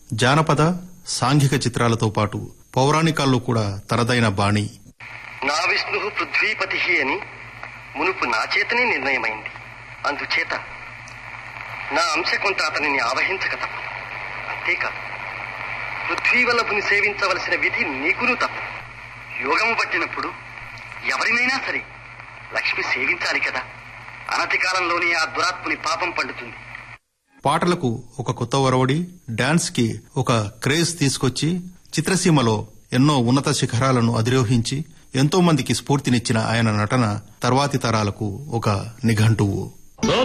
జానపద సాంఘిక చిత్రాలతో పాటు పౌరాణికాల్లో కూడా తనదైన బాణి నా విష్ణు పృథ్వీపతి అని మునుపు నా చేతనే నిర్ణయమైంది అందుచేత నా అంశ కొంత అతనిని ఆవహించక తప్పదు అంతేకాదు పృథ్వీవల్లభుని సేవించవలసిన విధి నీకును తప్ప యోగము పట్టినప్పుడు ఎవరినైనా సరే లక్ష్మి సేవించాలి కదా అనతి కాలంలోనే ఆ దురాత్ముని పాపం పండుతుంది పాటలకు ఒక కొత్త ఒరవడి డాన్స్ కి ఒక క్రేజ్ తీసుకొచ్చి చిత్రసీమలో ఎన్నో ఉన్నత శిఖరాలను అధిరోహించి ఎంతో మందికి స్ఫూర్తినిచ్చిన ఆయన నటన తర్వాతి తరాలకు ఒక నిఘంటువు